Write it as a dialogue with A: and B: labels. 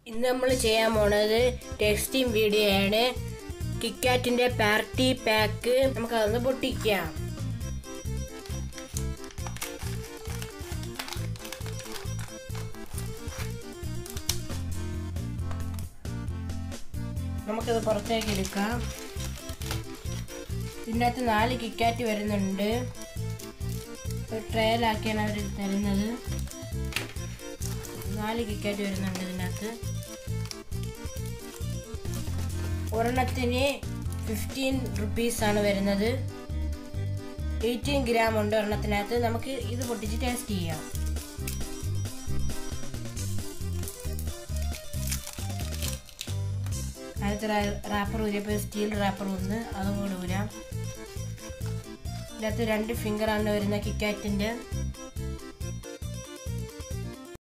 A: ഇന്ന് നമ്മൾ ചെയ്യാൻ പോണത് ടെക്സ്റ്റിംഗ് വീഡിയോ ആണ് കിക്കാറ്റിന്റെ പാർട്ടി പാക്ക് നമുക്ക് അതൊന്ന് പൊട്ടിക്കാം നമുക്കത് പുറത്തേക്ക് എടുക്കാം ഇതിൻ്റെ അകത്ത് നാല് കിക്കാറ്റ് വരുന്നുണ്ട് ഒരു ട്രയലാക്കിയാണ് അവർ തരുന്നത് നാല് കിക്കാറ്റ് വരുന്നുണ്ട് ഇതിനകത്ത് ഒരെണ്ണത്തിന് ഫിഫ്റ്റീൻ റുപ്പീസ് ആണ് വരുന്നത് എയ്റ്റീൻ ഗ്രാം ഉണ്ട് ഒരെണ്ണത്തിനകത്ത് നമുക്ക് ഇത് പൊട്ടിച്ച് ടേസ്റ്റ് ചെയ്യാം അടുത്ത റാപ്പർ ഊരിയപ്പോൾ സ്റ്റീൽ റാപ്പർ ഒന്ന് അതും കൂടി ഊരാം ഇതിനകത്ത് രണ്ട് ഫിംഗറാണ് വരുന്ന കിക്കാറ്റിൻ്റെ